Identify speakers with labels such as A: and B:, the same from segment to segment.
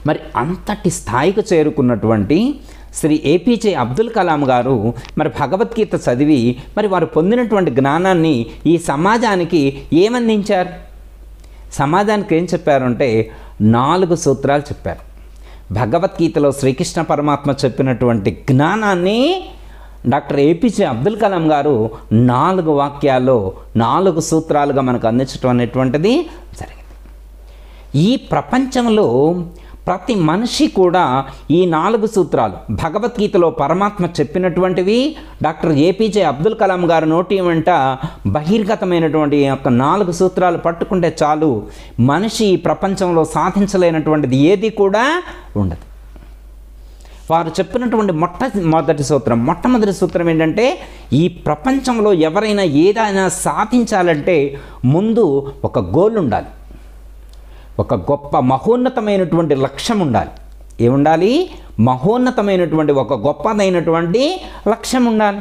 A: మరి అంతటి స్థాయికి చేరుకున్నటువంటి శ్రీ ఏపీజే అబ్దుల్ కలాం గారు మరి భగవద్గీత చదివి మరి వారు పొందినటువంటి జ్ఞానాన్ని ఈ సమాజానికి ఏమందించారు సమాజానికి ఏం చెప్పారంటే నాలుగు సూత్రాలు చెప్పారు భగవద్గీతలో శ్రీకృష్ణ పరమాత్మ చెప్పినటువంటి జ్ఞానాన్ని డాక్టర్ ఏపీజే అబ్దుల్ కలాం గారు నాలుగు వాక్యాల్లో నాలుగు సూత్రాలుగా మనకు అందించడం అనేటువంటిది జరిగింది ఈ ప్రపంచంలో ప్రతి మనిషి కూడా ఈ నాలుగు సూత్రాలు భగవద్గీతలో పరమాత్మ చెప్పినటువంటివి డాక్టర్ ఏపీజే అబ్దుల్ కలాం గారు నోటి వెంట బహిర్గతమైనటువంటి ఈ యొక్క నాలుగు సూత్రాలు పట్టుకుంటే చాలు మనిషి ఈ ప్రపంచంలో సాధించలేనటువంటిది ఏది కూడా ఉండదు వారు చెప్పినటువంటి మొట్ట మొదటి సూత్రం మొట్టమొదటి సూత్రం ఏంటంటే ఈ ప్రపంచంలో ఎవరైనా ఏదైనా సాధించాలంటే ముందు ఒక గోల్ ఉండాలి ఒక గొప్ప మహోన్నతమైనటువంటి లక్ష్యం ఉండాలి ఏముండాలి మహోన్నతమైనటువంటి ఒక గొప్పదైనటువంటి లక్ష్యం ఉండాలి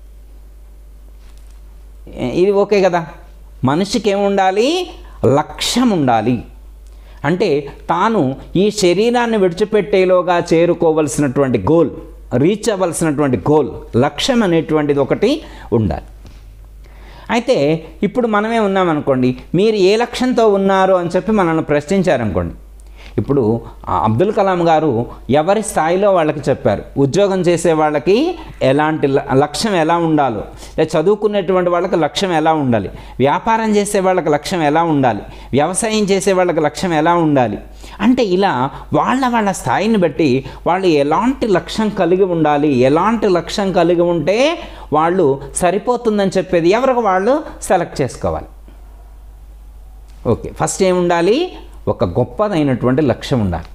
A: ఏ- ఇది ఓకే కదా మనిషికి ఏముండాలి లక్ష్యం ఉండాలి అంటే తాను ఈ శరీరాన్ని విడిచిపెట్టేలోగా చేరుకోవలసినటువంటి గోల్ రీచ్ అవ్వాల్సినటువంటి గోల్ లక్ష్యం అనేటువంటిది ఒకటి ఉండాలి అయితే ఇప్పుడు మనమే ఉన్నామనుకోండి మీరు ఏ లక్ష్యంతో ఉన్నారు అని చెప్పి మనల్ని ప్రశ్నించారనుకోండి ఇప్పుడు ఆ అబ్దుల్ కలాం గారు ఎవరి స్థాయిలో వాళ్ళకి చెప్పారు ఉద్యోగం చేసే వాళ్ళకి ఎలాంటి ల- లక్ష్యం ఎలా ఉండాలో లేదా చదువుకునేటువంటి వాళ్ళకి లక్ష్యం ఎలా ఉండాలి వ్యాపారం చేసే వాళ్ళకి లక్ష్యం ఎలా ఉండాలి వ్యవసాయం చేసే వాళ్ళకి లక్ష్యం ఎలా ఉండాలి అంటే ఇలా వాళ్ళ వాళ్ళ స్థాయిని బట్టి వాళ్ళు ఎలాంటి లక్ష్యం కలిగి ఉండాలి ఎలాంటి లక్ష్యం కలిగి ఉంటే వాళ్ళు సరిపోతుందని చెప్పేది ఎవరికి వాళ్ళు సెలెక్ట్ చేసుకోవాలి ఓకే ఫస్ట్ ఏముండాలి ఒక గొప్పదైనటువంటి లక్ష్యం ఉండాలి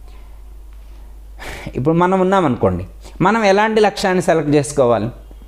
A: ఇప్పుడు మనం ఉన్నామనుకోండి మనం ఎలాంటి లక్ష్యాన్ని సెలెక్ట్ చేసుకోవాలి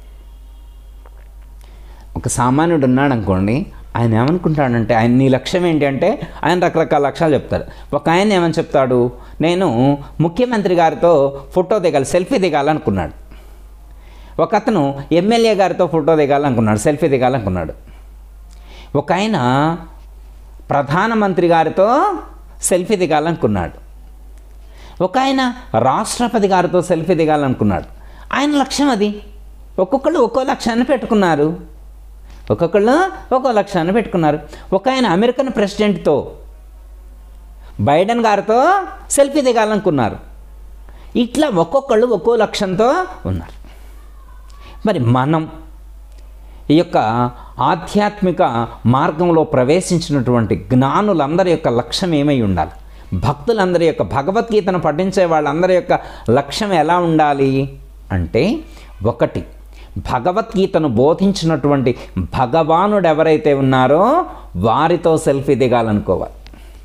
A: ఒక సామాన్యుడు ఉన్నాడు అనుకోండి ఆయన ఏమనుకుంటాడంటే ఆయన నీ లక్ష్యం ఏంటి అంటే ఆయన రకరకాల లక్ష్యాలు చెప్తాడు ఒక ఆయన ఏమని చెప్తాడు నేను ముఖ్యమంత్రి గారితో ఫోటో దిగాలి సెల్ఫీ దిగాలనుకున్నాడు ఒక అతను ఎమ్మెల్యే గారితో ఫోటో దిగాలనుకున్నాడు సెల్ఫీ దిగాలనుకున్నాడు ఒక ఆయన ప్రధానమంత్రి గారితో సెల్ఫీ దిగాలనుకున్నాడు ఒక ఆయన రాష్ట్రపతి గారితో సెల్ఫీ దిగాలనుకున్నాడు ఆయన లక్ష్యం అది ఒక్కొక్కళ్ళు ఒక్కో లక్ష్యాన్ని పెట్టుకున్నారు ఒక్కొక్కళ్ళు ఒక్కో లక్ష్యాన్ని పెట్టుకున్నారు ఒక ఆయన అమెరికన్ ప్రెసిడెంట్తో బైడెన్ గారితో సెల్ఫీ దిగాలనుకున్నారు ఇట్లా ఒక్కొక్కళ్ళు ఒక్కో లక్ష్యంతో ఉన్నారు మరి మనం ఈ యొక్క ఆధ్యాత్మిక మార్గంలో ప్రవేశించినటువంటి జ్ఞానులందరి యొక్క లక్ష్యం ఏమై ఉండాలి భక్తులందరి యొక్క భగవద్గీతను పఠించే వాళ్ళందరి యొక్క లక్ష్యం ఎలా ఉండాలి అంటే ఒకటి భగవద్గీతను బోధించినటువంటి భగవానుడు ఎవరైతే ఉన్నారో వారితో సెల్ఫీ దిగాలనుకోవాలి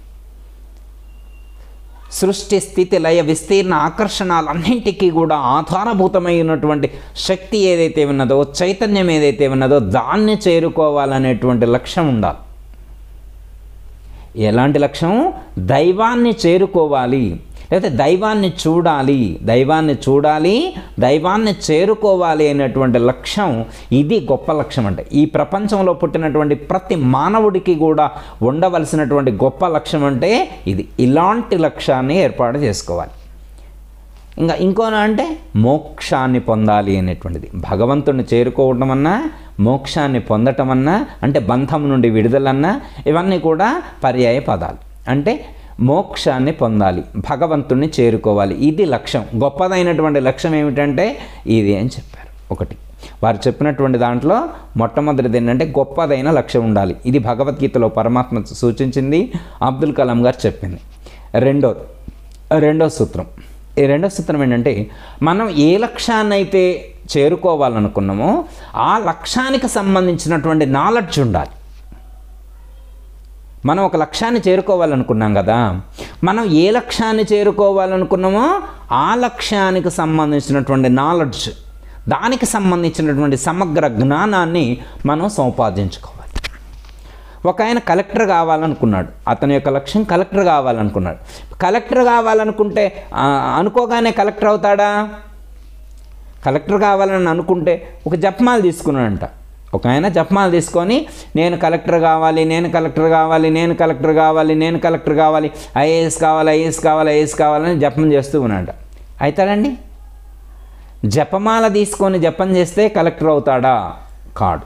A: సృష్టి స్థితి లయ విస్తీర్ణ ఆకర్షణలన్నింటికీ కూడా ఆధారభూతమైనటువంటి శక్తి ఏదైతే ఉన్నదో చైతన్యం ఏదైతే ఉన్నదో దాన్ని చేరుకోవాలనేటువంటి లక్ష్యం ఉండాలి ఎలాంటి లక్ష్యం దైవాన్ని చేరుకోవాలి లేకపోతే దైవాన్ని చూడాలి దైవాన్ని చూడాలి దైవాన్ని చేరుకోవాలి అనేటువంటి లక్ష్యం ఇది గొప్ప లక్ష్యం అంటే ఈ ప్రపంచంలో పుట్టినటువంటి ప్రతి మానవుడికి కూడా ఉండవలసినటువంటి గొప్ప లక్ష్యం అంటే ఇది ఇలాంటి లక్ష్యాన్ని ఏర్పాటు చేసుకోవాలి ఇంకా ఇంకోనా అంటే మోక్షాన్ని పొందాలి అనేటువంటిది భగవంతుని చేరుకోవటం అన్నా మోక్షాన్ని పొందటం అన్నా అంటే బంధం నుండి విడుదలన్నా ఇవన్నీ కూడా పర్యాయ పదాలు అంటే మోక్షాన్ని పొందాలి భగవంతుణ్ణి చేరుకోవాలి ఇది లక్ష్యం గొప్పదైనటువంటి లక్ష్యం ఏమిటంటే ఇది అని చెప్పారు ఒకటి వారు చెప్పినటువంటి దాంట్లో మొట్టమొదటిది ఏంటంటే గొప్పదైన లక్ష్యం ఉండాలి ఇది భగవద్గీతలో పరమాత్మ సూచించింది అబ్దుల్ కలాం గారు చెప్పింది రెండో రెండో సూత్రం ఈ రెండో సూత్రం ఏంటంటే మనం ఏ లక్ష్యాన్ని అయితే చేరుకోవాలనుకున్నామో ఆ లక్ష్యానికి సంబంధించినటువంటి నాలెడ్జ్ ఉండాలి మనం ఒక లక్ష్యాన్ని చేరుకోవాలనుకున్నాం కదా మనం ఏ లక్ష్యాన్ని చేరుకోవాలనుకున్నామో ఆ లక్ష్యానికి సంబంధించినటువంటి నాలెడ్జ్ దానికి సంబంధించినటువంటి సమగ్ర జ్ఞానాన్ని మనం సంపాదించుకోవాలి ఒక ఆయన కలెక్టర్ కావాలనుకున్నాడు అతని యొక్క లక్ష్యం కలెక్టర్ కావాలనుకున్నాడు కలెక్టర్ కావాలనుకుంటే ఆ, అనుకోగానే కలెక్టర్ అవుతాడా కలెక్టర్ కావాలని అనుకుంటే ఒక జపమాల తీసుకున్నాడంట ఒక ఆయన జపమాల తీసుకొని నేను కలెక్టర్ కావాలి నేను కలెక్టర్ కావాలి నేను కలెక్టర్ కావాలి నేను కలెక్టర్ కావాలి ఐఏఎస్ కావాలి ఐఏఎస్ కావాలి ఐఏఎస్ కావాలని జపం చేస్తూ ఉన్నాడు అవుతాడండి జపమాల తీసుకొని జపం చేస్తే కలెక్టర్ అవుతాడా కాడు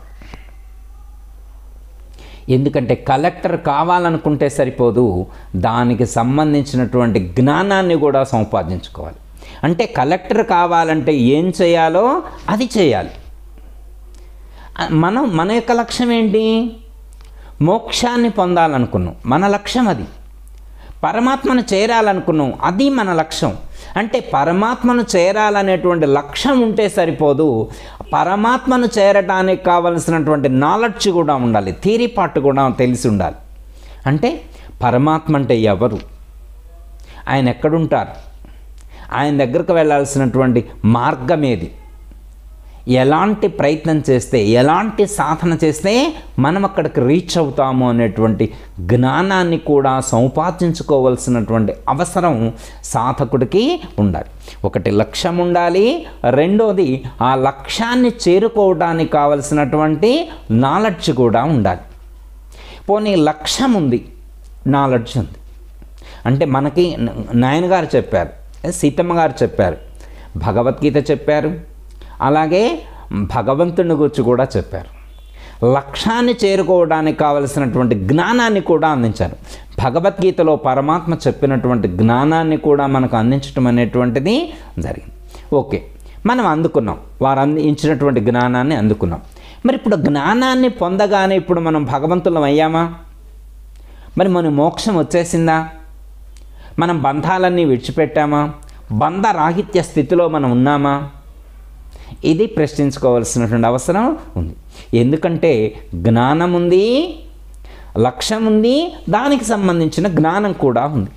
A: ఎందుకంటే కలెక్టర్ కావాలనుకుంటే సరిపోదు దానికి సంబంధించినటువంటి జ్ఞానాన్ని కూడా సంపాదించుకోవాలి అంటే కలెక్టర్ కావాలంటే ఏం చేయాలో అది చేయాలి ఆ, మనం మన యొక్క లక్ష్యం ఏంటి మోక్షాన్ని పొందాలనుకున్నాం మన లక్ష్యం అది పరమాత్మను చేరాలనుకున్నాం అది మన లక్ష్యం అంటే పరమాత్మను చేరాలనేటువంటి లక్ష్యం ఉంటే సరిపోదు పరమాత్మను చేరటానికి కావలసినటువంటి నాలెడ్జ్ కూడా ఉండాలి థీరీ పార్ట్ కూడా తెలిసి ఉండాలి అంటే పరమాత్మ అంటే ఎవరు ఆయన ఎక్కడుంటారు ఆయన దగ్గరకు వెళ్ళాల్సినటువంటి మార్గం ఏది ఎలాంటి ప్రయత్నం చేస్తే ఎలాంటి సాధన చేస్తే మనం అక్కడికి రీచ్ అవుతాము అనేటువంటి జ్ఞానాన్ని కూడా సంపాదించుకోవాల్సినటువంటి అవసరం సాధకుడికి ఉండాలి ఒకటి లక్ష్యం ఉండాలి రెండోది ఆ లక్ష్యాన్ని చేరుకోవడానికి కావలసినటువంటి నాలెడ్జ్ కూడా ఉండాలి పోనీ లక్ష్యం ఉంది నాలెడ్జ్ ఉంది అంటే మనకి నాయన గారు చెప్పారు సీతమ్మ గారు చెప్పారు భగవద్గీత చెప్పారు అలాగే భగవంతుని గురించి కూడా చెప్పారు లక్ష్యాన్ని చేరుకోవడానికి కావలసినటువంటి జ్ఞానాన్ని కూడా అందించారు భగవద్గీతలో పరమాత్మ చెప్పినటువంటి జ్ఞానాన్ని కూడా మనకు అందించడం అనేటువంటిది జరిగింది ఓకే మనం అందుకున్నాం వారు అందించినటువంటి జ్ఞానాన్ని అందుకున్నాం మరి ఇప్పుడు జ్ఞానాన్ని పొందగానే ఇప్పుడు మనం భగవంతులం అయ్యామా మరి మన మోక్షం వచ్చేసిందా మనం బంధాలన్నీ విడిచిపెట్టామా బంధరాహిత్య స్థితిలో మనం ఉన్నామా ఇది ప్రశ్నించుకోవాల్సినటువంటి అవసరం ఉంది ఎందుకంటే జ్ఞానం ఉంది లక్ష్యం ఉంది దానికి సంబంధించిన జ్ఞానం కూడా ఉంది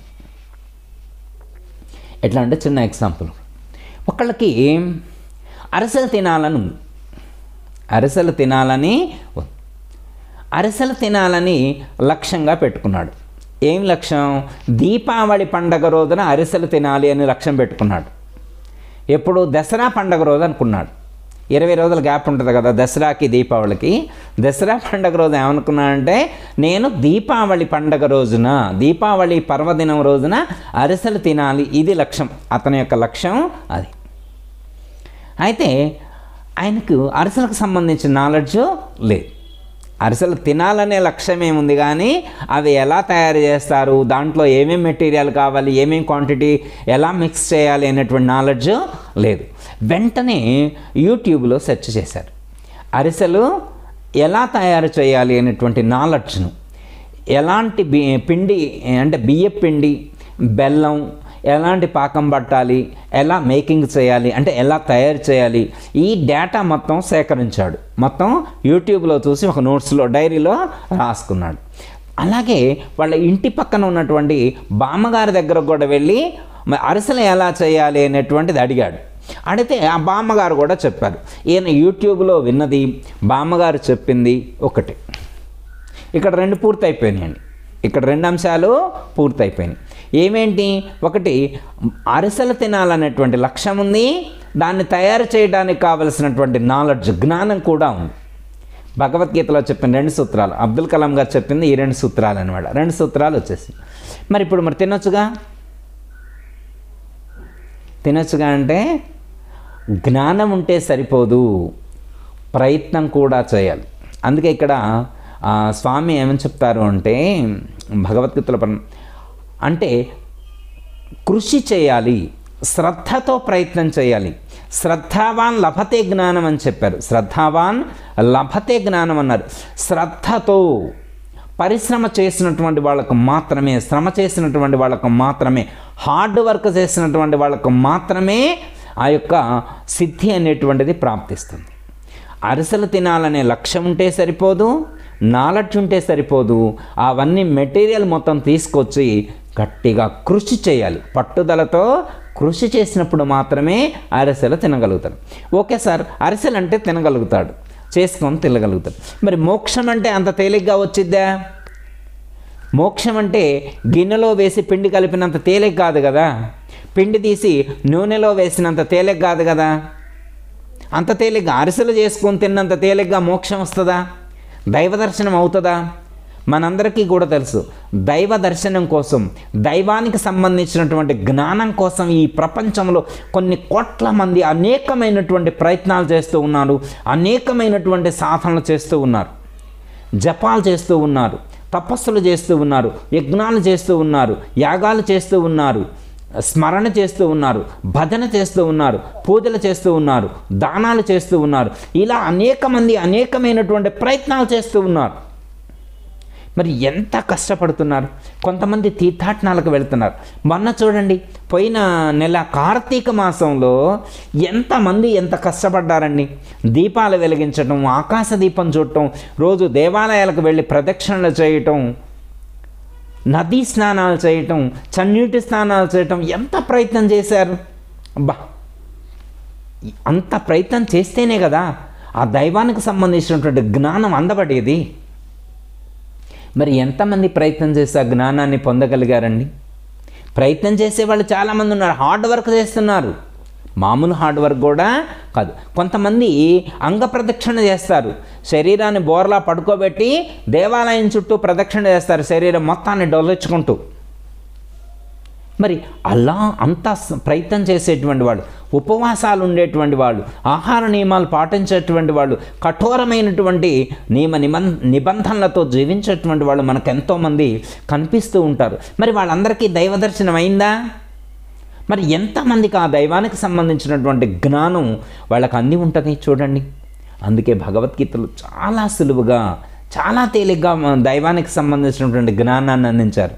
A: ఎట్లా అంటే చిన్న ఎగ్జాంపుల్ ఒకళ్ళకి అరిసెలు తినాలని ఉంది అరిసెలు తినాలని ఉంది అరిసెలు తినాలని లక్ష్యంగా పెట్టుకున్నాడు ఏం లక్ష్యం దీపావళి పండగ రోజున అరిసెలు తినాలి అని లక్ష్యం పెట్టుకున్నాడు ఎప్పుడు దసరా పండగ రోజు అనుకున్నాడు ఇరవై రోజుల గ్యాప్ ఉంటుంది కదా దసరాకి దీపావళికి దసరా పండగ రోజు ఏమనుకున్నాడంటే నేను దీపావళి పండగ రోజున దీపావళి పర్వదినం రోజున అరిసెలు తినాలి ఇది లక్ష్యం అతని యొక్క లక్ష్యం అది అయితే ఆయనకు అరిసెలకు సంబంధించిన నాలెడ్జ్ లేదు అరిసెలు తినాలనే లక్ష్యం ఏముంది కానీ అవి ఎలా తయారు చేస్తారు దాంట్లో ఏమేమి మెటీరియల్ కావాలి ఏమేమి క్వాంటిటీ ఎలా మిక్స్ చేయాలి అనేటువంటి నాలెడ్జ్ లేదు వెంటనే యూట్యూబ్లో సెర్చ్ చేశారు అరిసెలు ఎలా తయారు చేయాలి అనేటువంటి నాలెడ్జ్ను ఎలాంటి బి పిండి అంటే బియ్య పిండి బెల్లం ఎలాంటి పాకం పట్టాలి ఎలా మేకింగ్ చేయాలి అంటే ఎలా తయారు చేయాలి ఈ డేటా మొత్తం సేకరించాడు మొత్తం యూట్యూబ్లో చూసి ఒక నోట్స్లో డైరీలో రాసుకున్నాడు అలాగే వాళ్ళ ఇంటి పక్కన ఉన్నటువంటి బామ్మగారి దగ్గర కూడా వెళ్ళి మరి అరిసెలు ఎలా చేయాలి అనేటువంటిది అడిగాడు అడిగితే ఆ బామ్మగారు కూడా చెప్పారు ఈయన యూట్యూబ్లో విన్నది బామ్మగారు చెప్పింది ఒకటి ఇక్కడ రెండు పూర్తయిపోయినాయండి ఇక్కడ రెండు అంశాలు పూర్తయిపోయినాయి ఏమేంటి ఒకటి అరిసెలు తినాలనేటువంటి లక్ష్యం ఉంది దాన్ని తయారు చేయడానికి కావలసినటువంటి నాలెడ్జ్ జ్ఞానం కూడా ఉంది భగవద్గీతలో చెప్పిన రెండు సూత్రాలు అబ్దుల్ కలాం గారు చెప్పింది ఈ రెండు సూత్రాలు అనమాట రెండు సూత్రాలు వచ్చేసి మరి ఇప్పుడు మరి తినొచ్చుగా తినొచ్చుగా అంటే జ్ఞానం ఉంటే సరిపోదు ప్రయత్నం కూడా చేయాలి అందుకే ఇక్కడ ఆ, స్వామి ఏమని చెప్తారు అంటే భగవద్గీతలో పరం- అంటే కృషి చేయాలి శ్రద్ధతో ప్రయత్నం చేయాలి శ్రద్ధావాన్ లభతే జ్ఞానం అని చెప్పారు శ్రద్ధావాన్ లభతే జ్ఞానం అన్నారు శ్రద్ధతో పరిశ్రమ చేసినటువంటి వాళ్ళకు మాత్రమే శ్రమ చేసినటువంటి వాళ్ళకు మాత్రమే హార్డ్ వర్క్ చేసినటువంటి వాళ్ళకు మాత్రమే ఆ యొక్క సిద్ధి అనేటువంటిది ప్రాప్తిస్తుంది అరిసెలు తినాలనే లక్ష్యం ఉంటే సరిపోదు నాలెడ్జ్ ఉంటే సరిపోదు అవన్నీ మెటీరియల్ మొత్తం తీసుకొచ్చి గట్టిగా కృషి చేయాలి పట్టుదలతో కృషి చేసినప్పుడు మాత్రమే అరిసెలు తినగలుగుతాడు ఓకే సార్ అరిసెలు అంటే తినగలుగుతాడు చేసుకొని తినగలుగుతాడు మరి మోక్షం అంటే అంత తేలిగ్గా వచ్చిద్దా మోక్షం అంటే గిన్నెలో వేసి పిండి కలిపినంత తేలిక కాదు కదా పిండి తీసి నూనెలో వేసినంత తేలిక కాదు కదా అంత తేలిగ్గా అరిసెలు చేసుకొని తిన్నంత తేలిగ్గా మోక్షం వస్తుందా దైవ దర్శనం అవుతుందా మనందరికీ కూడా తెలుసు దైవ దర్శనం కోసం దైవానికి సంబంధించినటువంటి జ్ఞానం కోసం ఈ ప్రపంచంలో కొన్ని కోట్ల మంది అనేకమైనటువంటి ప్రయత్నాలు చేస్తూ ఉన్నారు అనేకమైనటువంటి సాధనలు చేస్తూ ఉన్నారు జపాలు చేస్తూ ఉన్నారు తపస్సులు చేస్తూ ఉన్నారు యజ్ఞాలు చేస్తూ ఉన్నారు యాగాలు చేస్తూ ఉన్నారు స్మరణ చేస్తూ ఉన్నారు భజన చేస్తూ ఉన్నారు పూజలు చేస్తూ ఉన్నారు దానాలు చేస్తూ ఉన్నారు ఇలా అనేక మంది అనేకమైనటువంటి ప్రయత్నాలు చేస్తూ ఉన్నారు మరి ఎంత కష్టపడుతున్నారు కొంతమంది తీర్థాటనాలకు వెళ్తున్నారు మొన్న చూడండి పోయిన నెల కార్తీక మాసంలో ఎంతమంది ఎంత కష్టపడ్డారండి దీపాలు వెలిగించటం ఆకాశ దీపం చూడటం రోజు దేవాలయాలకు వెళ్ళి ప్రదక్షిణలు చేయటం నదీ స్నానాలు చేయటం చన్నీటి స్నానాలు చేయటం ఎంత ప్రయత్నం చేశారు అబ్బా అంత ప్రయత్నం చేస్తేనే కదా ఆ దైవానికి సంబంధించినటువంటి జ్ఞానం అందబడేది మరి ఎంతమంది ప్రయత్నం చేసి ఆ జ్ఞానాన్ని పొందగలిగారండి ప్రయత్నం చేసేవాళ్ళు చాలామంది ఉన్నారు హార్డ్ వర్క్ చేస్తున్నారు మామూలు హార్డ్ వర్క్ కూడా కాదు కొంతమంది అంగ ప్రదక్షిణ చేస్తారు శరీరాన్ని బోర్లా పడుకోబెట్టి దేవాలయం చుట్టూ ప్రదక్షిణ చేస్తారు శరీరం మొత్తాన్ని డొలచుకుంటూ మరి అలా అంత స- ప్రయత్నం చేసేటువంటి వాళ్ళు ఉపవాసాలు ఉండేటువంటి వాళ్ళు ఆహార నియమాలు పాటించేటువంటి వాళ్ళు కఠోరమైనటువంటి నియమ నిబం నిబంధనలతో జీవించేటువంటి వాళ్ళు మనకు ఎంతోమంది కనిపిస్తూ ఉంటారు మరి వాళ్ళందరికీ దైవ దర్శనం అయిందా మరి ఎంతమందికి ఆ దైవానికి సంబంధించినటువంటి జ్ఞానం వాళ్ళకి అంది ఉంటుంది చూడండి అందుకే భగవద్గీతలు చాలా సులువుగా చాలా తేలిగ్గా మన దైవానికి సంబంధించినటువంటి జ్ఞానాన్ని అందించారు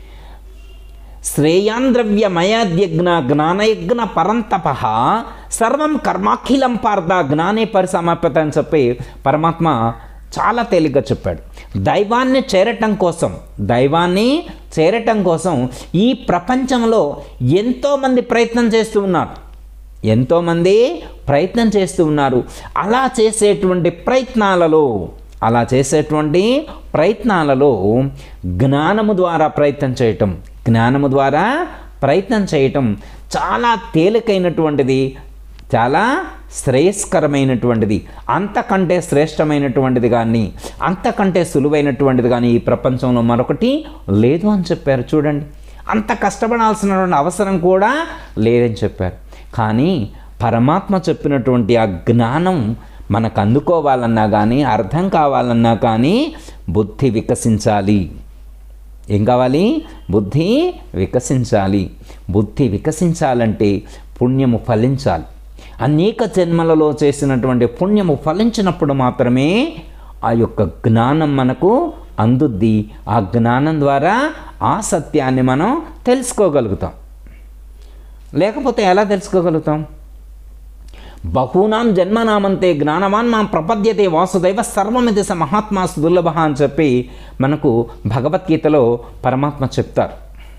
A: శ్రేయాన్ ద్రవ్యమయాద్యజ్ఞ జ్ఞానయజ్ఞ పరంతప సర్వం కర్మాఖిలం పార్థ జ్ఞానే పరిసమాప్యత అని చెప్పి పరమాత్మ చాలా తేలిగ్గా చెప్పాడు దైవాన్ని చేరటం కోసం దైవాన్ని చేరటం కోసం ఈ ప్రపంచంలో ఎంతోమంది ప్రయత్నం చేస్తూ ఉన్నారు ఎంతోమంది ప్రయత్నం చేస్తూ ఉన్నారు అలా చేసేటువంటి ప్రయత్నాలలో అలా చేసేటువంటి ప్రయత్నాలలో జ్ఞానము ద్వారా ప్రయత్నం చేయటం జ్ఞానము ద్వారా ప్రయత్నం చేయటం చాలా తేలికైనటువంటిది చాలా శ్రేయస్కరమైనటువంటిది అంతకంటే శ్రేష్టమైనటువంటిది కానీ అంతకంటే సులువైనటువంటిది కానీ ఈ ప్రపంచంలో మరొకటి లేదు అని చెప్పారు చూడండి అంత కష్టపడాల్సినటువంటి అవసరం కూడా లేదని చెప్పారు కానీ పరమాత్మ చెప్పినటువంటి ఆ జ్ఞానం మనకు అందుకోవాలన్నా కానీ అర్థం కావాలన్నా కానీ బుద్ధి వికసించాలి ఏం కావాలి బుద్ధి వికసించాలి బుద్ధి వికసించాలంటే పుణ్యము ఫలించాలి అనేక జన్మలలో చేసినటువంటి పుణ్యము ఫలించినప్పుడు మాత్రమే ఆ యొక్క జ్ఞానం మనకు అందుద్ది ఆ జ్ఞానం ద్వారా ఆ సత్యాన్ని మనం తెలుసుకోగలుగుతాం లేకపోతే ఎలా తెలుసుకోగలుగుతాం బహూనాం జన్మనామంతే జ్ఞానవాన్ మాం ప్రపద్యతే వాసుదైవ సర్వమిది స మహాత్మాసు దుర్లభ అని చెప్పి మనకు భగవద్గీతలో పరమాత్మ చెప్తారు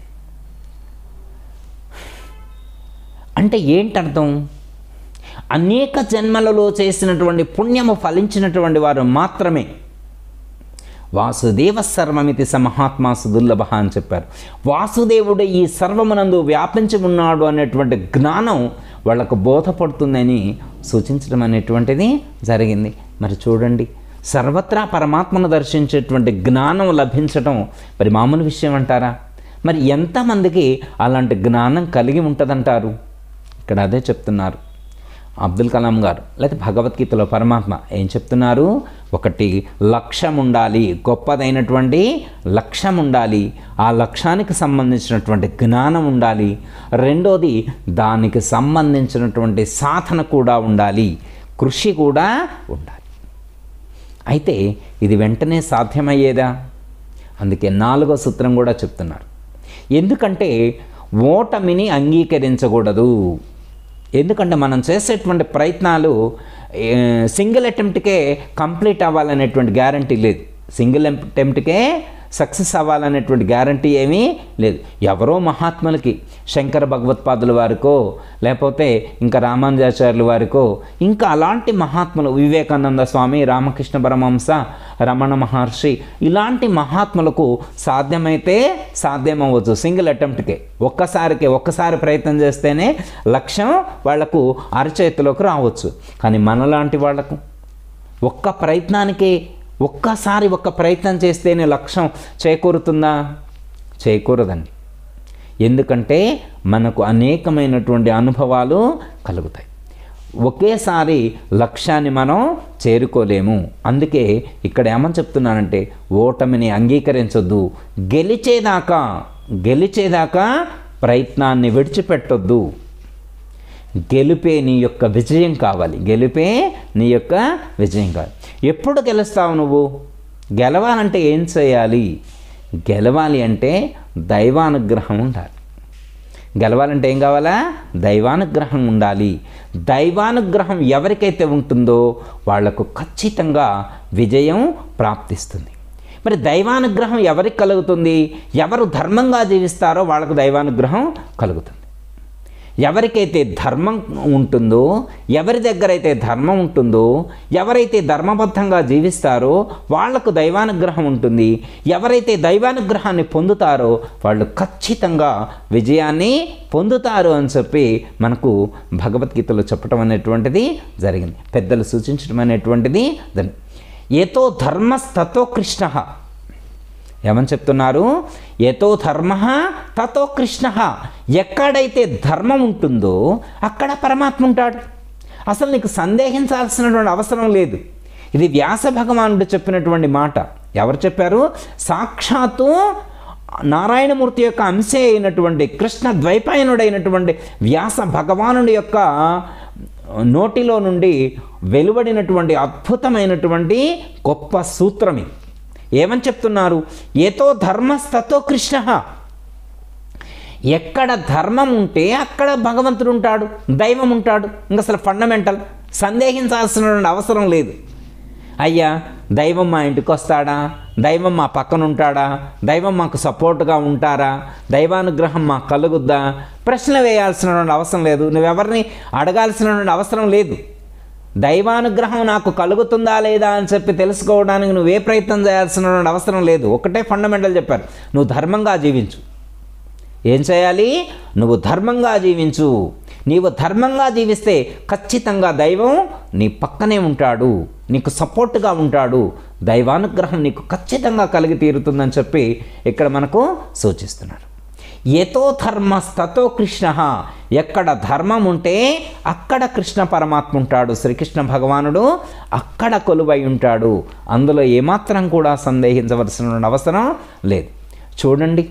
A: అంటే ఏంటర్థం అనేక జన్మలలో చేసినటువంటి పుణ్యము ఫలించినటువంటి వారు మాత్రమే వాసుదేవ సర్వమితి స మహాత్మాసు దుర్లభ అని చెప్పారు వాసుదేవుడు ఈ సర్వమునందు వ్యాపించి ఉన్నాడు అనేటువంటి జ్ఞానం వాళ్ళకు బోధపడుతుందని సూచించడం అనేటువంటిది జరిగింది మరి చూడండి సర్వత్రా పరమాత్మను దర్శించేటువంటి జ్ఞానం లభించటం మరి మామూలు విషయం అంటారా మరి ఎంతమందికి అలాంటి జ్ఞానం కలిగి ఉంటుందంటారు ఇక్కడ అదే చెప్తున్నారు అబ్దుల్ కలాం గారు లేకపోతే భగవద్గీతలో పరమాత్మ ఏం చెప్తున్నారు ఒకటి లక్ష్యం ఉండాలి గొప్పదైనటువంటి లక్ష్యం ఉండాలి ఆ లక్ష్యానికి సంబంధించినటువంటి జ్ఞానం ఉండాలి రెండోది దానికి సంబంధించినటువంటి సాధన కూడా ఉండాలి కృషి కూడా ఉండాలి అయితే ఇది వెంటనే సాధ్యమయ్యేదా అందుకే నాలుగో సూత్రం కూడా చెప్తున్నారు ఎందుకంటే ఓటమిని అంగీకరించకూడదు ఎందుకంటే మనం చేసేటువంటి ప్రయత్నాలు ఏ, సింగిల్ అటెంప్ట్కే కంప్లీట్ అవ్వాలనేటువంటి గ్యారంటీ లేదు సింగిల్ అటెంప్ట్కే సక్సెస్ అవ్వాలనేటువంటి గ్యారంటీ ఏమీ లేదు ఎవరో మహాత్ములకి శంకర భగవత్పాదుల వారికో లేకపోతే ఇంకా రామానుజాచార్యుల వారికో ఇంకా అలాంటి మహాత్ములు వివేకానంద స్వామి రామకృష్ణ పరమహంస రమణ మహర్షి ఇలాంటి మహాత్ములకు సాధ్యమైతే సాధ్యమవ్వచ్చు సింగిల్ అటెంప్ట్కే ఒక్కసారికి ఒక్కసారి ప్రయత్నం చేస్తేనే లక్ష్యం వాళ్లకు అరచేతిలోకి రావచ్చు కానీ మనలాంటి వాళ్లకు ఒక్క ప్రయత్నానికి ఒక్కసారి ఒక్క ప్రయత్నం చేస్తేనే లక్ష్యం చేకూరుతుందా చేకూరదండి ఎందుకంటే మనకు అనేకమైనటువంటి అనుభవాలు కలుగుతాయి ఒకేసారి లక్ష్యాన్ని మనం చేరుకోలేము అందుకే ఇక్కడ ఏమని చెప్తున్నానంటే ఓటమిని అంగీకరించొద్దు గెలిచేదాకా గెలిచేదాకా ప్రయత్నాన్ని విడిచిపెట్టొద్దు గెలుపే నీ యొక్క విజయం కావాలి గెలుపే నీ యొక్క విజయం కావాలి ఎప్పుడు గెలుస్తావు నువ్వు గెలవాలంటే ఏం చేయాలి గెలవాలి అంటే దైవానుగ్రహం ఉండాలి గెలవాలంటే ఏం కావాలా దైవానుగ్రహం ఉండాలి దైవానుగ్రహం ఎవరికైతే ఉంటుందో వాళ్లకు ఖచ్చితంగా విజయం ప్రాప్తిస్తుంది మరి దైవానుగ్రహం ఎవరికి కలుగుతుంది ఎవరు ధర్మంగా జీవిస్తారో వాళ్ళకు దైవానుగ్రహం కలుగుతుంది ఎవరికైతే ధర్మం ఉంటుందో ఎవరి దగ్గర అయితే ధర్మం ఉంటుందో ఎవరైతే ధర్మబద్ధంగా జీవిస్తారో వాళ్లకు దైవానుగ్రహం ఉంటుంది ఎవరైతే దైవానుగ్రహాన్ని పొందుతారో వాళ్ళు ఖచ్చితంగా విజయాన్ని పొందుతారు అని చెప్పి మనకు భగవద్గీతలో చెప్పడం అనేటువంటిది జరిగింది పెద్దలు సూచించడం అనేటువంటిది జరిగింది ఏతో ధర్మస్తతో కృష్ణ ఏమని చెప్తున్నారు ఎతో ధర్మ తతో కృష్ణ ఎక్కడైతే ధర్మం ఉంటుందో అక్కడ పరమాత్మ ఉంటాడు అసలు నీకు సందేహించాల్సినటువంటి అవసరం లేదు ఇది వ్యాస భగవానుడు చెప్పినటువంటి మాట ఎవరు చెప్పారు సాక్షాత్తు నారాయణమూర్తి యొక్క అంశే అయినటువంటి కృష్ణ ద్వైపాయనుడైనటువంటి వ్యాస భగవానుడి యొక్క నోటిలో నుండి వెలువడినటువంటి అద్భుతమైనటువంటి గొప్ప సూత్రమి ఏమని చెప్తున్నారు ఏతో ధర్మస్తతో కృష్ణ ఎక్కడ ధర్మం ఉంటే అక్కడ భగవంతుడు ఉంటాడు దైవం ఉంటాడు ఇంకా అసలు ఫండమెంటల్ సందేహించాల్సిన అవసరం లేదు అయ్యా దైవం మా ఇంటికి వస్తాడా దైవం మా పక్కన ఉంటాడా దైవం మాకు సపోర్ట్గా ఉంటారా దైవానుగ్రహం మాకు కలుగుద్దా ప్రశ్న వేయాల్సినటువంటి అవసరం లేదు నువ్వెవరిని అడగాల్సినటువంటి అవసరం లేదు దైవానుగ్రహం నాకు కలుగుతుందా లేదా అని చెప్పి తెలుసుకోవడానికి నువ్వే ప్రయత్నం చేయాల్సిన అవసరం లేదు ఒకటే ఫండమెంటల్ చెప్పారు నువ్వు ధర్మంగా జీవించు ఏం చేయాలి నువ్వు ధర్మంగా జీవించు నీవు ధర్మంగా జీవిస్తే ఖచ్చితంగా దైవం నీ పక్కనే ఉంటాడు నీకు సపోర్ట్గా ఉంటాడు దైవానుగ్రహం నీకు ఖచ్చితంగా కలిగి తీరుతుందని చెప్పి ఇక్కడ మనకు సూచిస్తున్నారు ఎతో ధర్మస్తతో కృష్ణ ఎక్కడ ధర్మం ఉంటే అక్కడ కృష్ణ పరమాత్మ ఉంటాడు శ్రీకృష్ణ భగవానుడు అక్కడ కొలువై ఉంటాడు అందులో ఏమాత్రం కూడా సందేహించవలసిన అవసరం లేదు చూడండి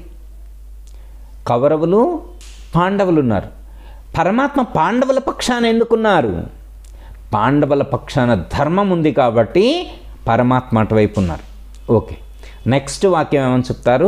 A: కౌరవులు పాండవులు ఉన్నారు పరమాత్మ పాండవుల పక్షాన ఎందుకున్నారు పాండవుల పక్షాన ధర్మం ఉంది కాబట్టి పరమాత్మ అటువైపు ఉన్నారు ఓకే నెక్స్ట్ వాక్యం ఏమని చెప్తారు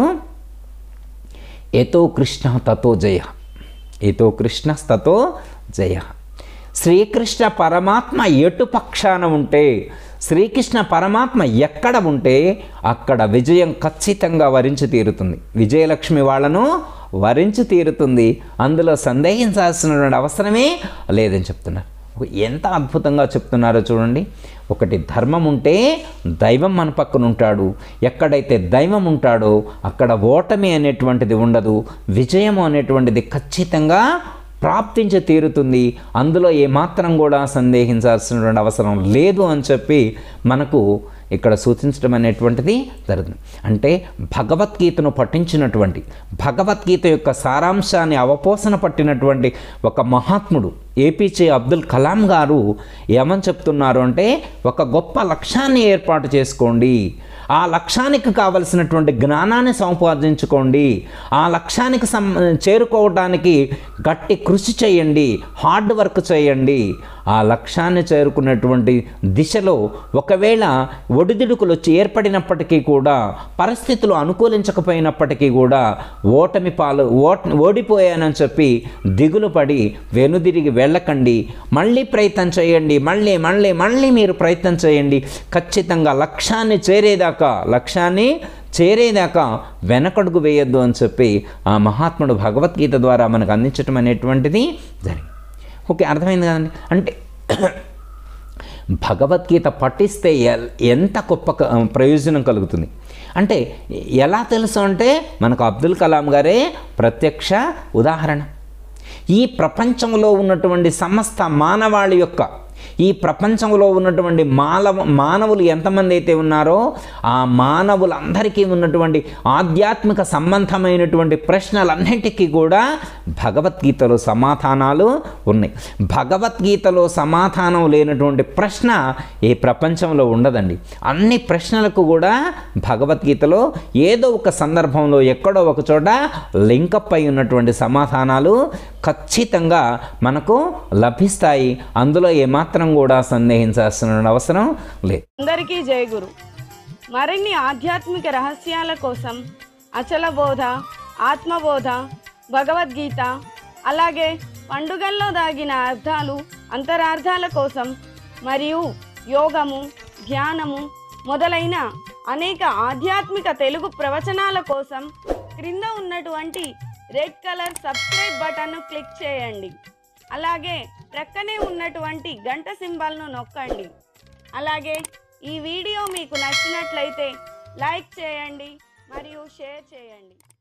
A: ఏతో కృష్ణ తతో జయ ఏతో కృష్ణ తతో జయ శ్రీకృష్ణ పరమాత్మ ఎటు పక్షాన ఉంటే శ్రీకృష్ణ పరమాత్మ ఎక్కడ ఉంటే అక్కడ విజయం ఖచ్చితంగా వరించి తీరుతుంది విజయలక్ష్మి వాళ్ళను వరించి తీరుతుంది అందులో సందేహించాల్సినటువంటి అవసరమే లేదని చెప్తున్నారు ఎంత అద్భుతంగా చెప్తున్నారో చూడండి ఒకటి ధర్మం ఉంటే దైవం మన పక్కన ఉంటాడు ఎక్కడైతే దైవం ఉంటాడో అక్కడ ఓటమి అనేటువంటిది ఉండదు విజయము అనేటువంటిది ఖచ్చితంగా ప్రాప్తించి తీరుతుంది అందులో ఏమాత్రం కూడా సందేహించాల్సినటువంటి అవసరం లేదు అని చెప్పి మనకు ఇక్కడ సూచించడం అనేటువంటిది జరుగుతుంది అంటే భగవద్గీతను పఠించినటువంటి భగవద్గీత యొక్క సారాంశాన్ని అవపోసన పట్టినటువంటి ఒక మహాత్ముడు ఏపీజే అబ్దుల్ కలాం గారు ఏమని చెప్తున్నారు అంటే ఒక గొప్ప లక్ష్యాన్ని ఏర్పాటు చేసుకోండి ఆ లక్ష్యానికి కావలసినటువంటి జ్ఞానాన్ని సంపాదించుకోండి ఆ లక్ష్యానికి సం చేరుకోవడానికి గట్టి కృషి చేయండి హార్డ్ వర్క్ చేయండి ఆ లక్ష్యాన్ని చేరుకున్నటువంటి దిశలో ఒకవేళ ఒడిదుడుకులు వచ్చి ఏర్పడినప్పటికీ కూడా పరిస్థితులు అనుకూలించకపోయినప్పటికీ కూడా ఓటమి పాలు ఓట ఓడిపోయానని చెప్పి దిగులు పడి వెనుదిరిగి వెళ్ళకండి మళ్ళీ ప్రయత్నం చేయండి మళ్ళీ మళ్ళీ మళ్ళీ మీరు ప్రయత్నం చేయండి ఖచ్చితంగా లక్ష్యాన్ని చేరేదాకా లక్ష్యాన్ని చేరేదాకా వెనకడుగు వేయొద్దు అని చెప్పి ఆ మహాత్ముడు భగవద్గీత ద్వారా మనకు అందించటం అనేటువంటిది జరిగింది ఓకే అర్థమైంది కదండి అంటే భగవద్గీత పఠిస్తే ఎల్- ఎంత గొప్ప క- ప్రయోజనం కలుగుతుంది అంటే ఎలా తెలుసు అంటే మనకు అబ్దుల్ కలాం గారే ప్రత్యక్ష ఉదాహరణ ఈ ప్రపంచంలో ఉన్నటువంటి సమస్త మానవాళి యొక్క ఈ ప్రపంచంలో ఉన్నటువంటి మానవ మానవులు ఎంతమంది అయితే ఉన్నారో ఆ మానవులందరికీ ఉన్నటువంటి ఆధ్యాత్మిక సంబంధమైనటువంటి ప్రశ్నలన్నింటికీ కూడా భగవద్గీతలో సమాధానాలు ఉన్నాయి భగవద్గీతలో సమాధానం లేనటువంటి ప్రశ్న ఏ ప్రపంచంలో ఉండదండి అన్ని ప్రశ్నలకు కూడా భగవద్గీతలో ఏదో ఒక సందర్భంలో ఎక్కడో ఒక చోట లింకప్ అయి ఉన్నటువంటి సమాధానాలు ఖచ్చితంగా మనకు లభిస్తాయి అందులో ఏమాత్రం కూడా సందేహించాల్సిన అవసరం లేదు
B: అందరికీ జయ గురు మరిన్ని ఆధ్యాత్మిక రహస్యాల కోసం అచల బోధ ఆత్మబోధ భగవద్గీత అలాగే పండుగల్లో దాగిన అర్థాలు అంతరార్థాల కోసం మరియు యోగము ధ్యానము మొదలైన అనేక ఆధ్యాత్మిక తెలుగు ప్రవచనాల కోసం క్రింద ఉన్నటువంటి రెడ్ కలర్ సబ్స్క్రైబ్ బటన్ను క్లిక్ చేయండి అలాగే ప్రక్కనే ఉన్నటువంటి గంట సింబల్ను నొక్కండి అలాగే ఈ వీడియో మీకు నచ్చినట్లయితే లైక్ చేయండి మరియు షేర్ చేయండి